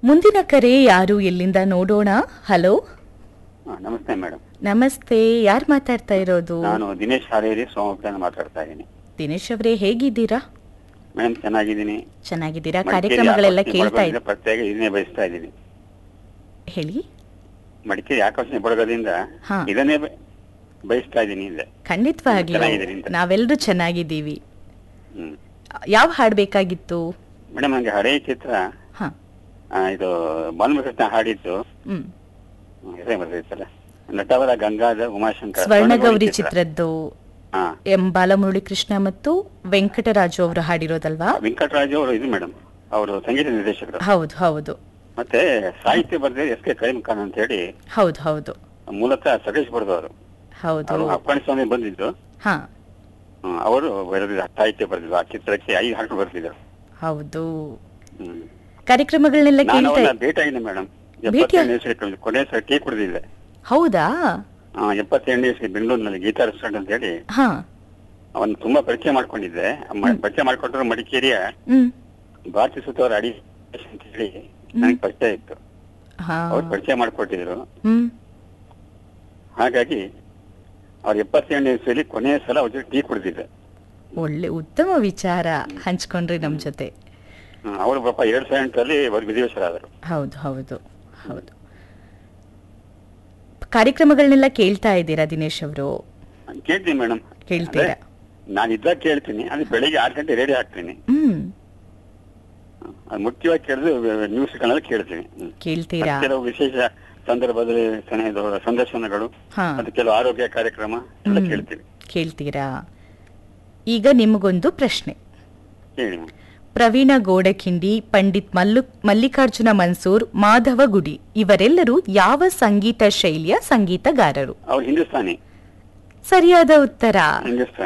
ಮುಂದಿನ ಕರೆ ಯಾರು ಎಲ್ಲಿಂದ ನೋಡೋಣ ಹಲೋ ಹಾ, ನಮಸ್ತೆ ಮೇಡಮ್ ನಮಸ್ತೆ ಯಾರು ಮಾತಾಡ್ತಾ ಇರೋದು ನಾನು ದಿನೇಶ್ ಹಾಲೇರಿ ಸೋಮಪುರದಿಂದ ಮಾತಾಡ್ತಾ ಇದ್ದೀನಿ ದಿನೇಶ್ ಅವರೇ ಹೇಗಿದ್ದೀರಾ ಮೇಡಮ್ ಚೆನ್ನಾಗಿದ್ದೀನಿ ಚೆನ್ನಾಗಿದ್ದೀರಾ ಮಡಿಕೇರಿ ಕಾರ್ಯಕ್ರಮಗಳೆಲ್ಲ ಆಕಾಶವಾಣಿ ಕೇಳ್ತಾ ಬಳಗದಿಂದ ಪ್ರತ್ಯೇಕ ಇದನ್ನೇ ಬಯಸ್ತಾ ಇದ್ದೀನಿ ಹೇಳಿ ಮಡಿಕೇರಿ ಆಕಾಶವಾಣಿ ಬಳಗದಿಂದ ಹಾ. ಇದನ್ನೇ ಬ- ಬಯಸ್ತಾ ಇದ್ದೀನಿ ಹಿಂದೆ ಖಂಡಿತವಾಗ್ಲೂ ಚೆನ್ನಾಗಿದ್ದೀರಿ ಅಂತ. ನಾವೆಲ್ಲರೂ ಚೆನ್ನಾಗಿದ್ದೀವಿ ಹ್ಮ್ ಯಾವ ಹಾಡ್ ಬೇಕಾಗಿತ್ತು ಮೇಡಮ್ ನಂಗೆ ಹಳೆಯ ಚಿತ್ರ ಹಾ ಆ, ಇದು ಬಾಲಮಕೃಷ್ಣ ಹಾಡಿದ್ದು ಹ್ಮ್ ಹ್ಮ್, ಹೆಸರೇ ಬರ್ತೈತಲ್ಲ ನಟವರ ಗಂಗಾಧರ್ ಉಮಾಶಂಕರ್ ಸ್ವರ್ಣಗೌರಿ ಚಿತ್ರ. ಚಿತ್ರದ್ದು ಹಾ ಎಂ ಬಾಲಮುರಳಿ ಕೃಷ್ಣ ಮತ್ತು ವೆಂಕಟರಾಜು ಅವರು ಹಾಡಿರೋದಲ್ವಾ ವೆಂಕಟರಾಜು ಅವರು ಇದು ಮೇಡಮ್ ಅವರು ಸಂಗೀತ ನಿರ್ದೇಶಕರು ಹೌದು ಹೌದು ಮತ್ತೆ ಸಾಹಿತ್ಯ ಬರೆದ ಎಸ್ ಕೆ ಕರೀಂ ಖಾನ್ ಅಂತ ಹೇಳಿ ಹೌದು ಹೌದು ಮೂಲತಃ ಸಕಲೇಶ್ ಬರೆದವರು ಹೌದು ಅವರು ಅಪ್ಪಣಿ ಸ್ವಾಮಿ ಬಂದಿದ್ದು ಹಾ ಹ್ಮ್, ಅವರು ಬರೆದಿದ್ದ ಸಾಹಿತ್ಯ ಬರೆದಿದ್ದು ಆ ಚಿತ್ರಕ್ಕೆ ಐದು ಹಾಡು ಬರೆದಿದ್ದರು ಹೌದು ಹ್ಮ್. ಕಾರ್ಯಕ್ರಮಗಳನ್ನೆಲ್ಲ ನಾನು ಕೇಳ್ತಾ ಅವನ್ನ ಭೇಟಿಯಾಗಿದೆ ಮೇಡಮ್ ಎಪ್ಪತ್ತೆರಡನೇ ಇಸ್ವಿ ಕೊನೆ ಸಲ ಟೀ ಕುಡಿದಿದ್ದೆ ಹೌದಾ ಆ, ಎಪ್ಪತ್ತೆರಡನೇ ಇಸ್ವಿ ಬೆಂಗಳೂರಿನಲ್ಲಿ ಗೀತಾ ರೆಸ್ಟೋರೆಂಟ್ ಅಂತ ಹೇಳಿ ಹಾ ಅವನ್ನ ತುಂಬಾ ಪರಿಚಯ ಮಾಡ್ಕೊಂಡಿದ್ದೆ ಮ- ಪರಿಚಯ ಮಾಡ್ಕೊಂಡ್ರು ಮಡಿಕೇರಿಯ ಹ್ಮ್ ಭಾರತಿ ಸುತ್ತವರ ಅಡಿ ಅಂತ ಹೇಳಿ ನನಗೆ ಪರಿಚಯ ಇತ್ತು ಹಾ ಅವ್ರು ಪರಿಚಯ ಮಾಡ್ಕೊಟ್ಟಿದ್ರು ಹ್ಮ್ ಹಾಗಾಗಿ ಅವ್ರ ಎಪ್ಪತ್ತೆರಡನೇ ಇಸ್ವಿಯಲ್ಲಿ ಕೊನೆಯ ಸಲ ಅವ್ರ ಜೊತೆ ಟೀ ಕುಡಿದಿದ್ದೆ ಒಳ್ಳೆ ಉತ್ತಮ ವಿಚಾರ ಹಂಚ್ಕೊಂಡ್ರಿ ನಮ್ ಜೊತೆ ಹ್ಮ್, ಅವರು ಪಾಪ ಎರಡ್ ಸಾವಿರ ಎಂಟರಲ್ಲಿ ಅವರು ವಿಧಿವಶರಾದರು ಹೌದು ಹೌದು ಹೌದು ಕಾರ್ಯಕ್ರಮಗಳನ್ನೆಲ್ಲ ಕೇಳ್ತಾ ಇದ್ದೀರಾ ದಿನೇಶ್ ಅವರು ಕೇಳ್ತೀನಿ ಮೇಡಮ್ ಕೇಳ್ತೀರಾ ನಾನು ಇದ್ದಾಗ ಕೇಳ್ತೀನಿ ಅಂದ್ರೆ ಬೆಳಿಗ್ಗೆ ಆರು ಗಂಟೆ ರೆಡಿ ಆಗ್ತೀನಿ ಹ್ಮ್ ಅದು ಮುಖ್ಯವಾಗಿ ಕೇಳಿದ್ರೆ ನ್ಯೂಸ್ ಗಳಲ್ಲಿ ಕೇಳ್ತೀನಿ ಹ್ಮ್. ಕೇಳ್ತೀರಾ ಮತ್ತೆ ಕೆಲವು ವಿಶೇಷ ಸಂದರ್ಭದಲ್ಲಿ ಸನೇದು ಸಂದರ್ಶನಗಳು ಹಾ ಮತ್ತೆ ಕೆಲವು ಆರೋಗ್ಯ ಕಾರ್ಯಕ್ರಮ ಎಲ್ಲ ಹ್ಮ್. ಕೇಳ್ತೀವಿ ಕೇಳ್ತೀರಾ ಈಗ ನಿಮಗೊಂದು ಪ್ರಶ್ನೆ ಹೇಳಿ ಪ್ರವೀಣ ಗೋಡಖಿಂಡಿ ಪಂಡಿತ್ ಮಲ್ಲು ಮಲ್ಲಿಕಾರ್ಜುನ ಮನ್ಸೂರ್ ಮಾಧವ ಗುಡಿ ಇವರೆಲ್ಲರೂ ಯಾವ ಸಂಗೀತ ಶೈಲಿಯ ಸಂಗೀತಗಾರರು ಅವ್ರು ಹಿಂದೂಸ್ತಾನಿ ಸರಿಯಾದ ಉತ್ತರ ಹಿಂದೂಸ್ತಾನಿ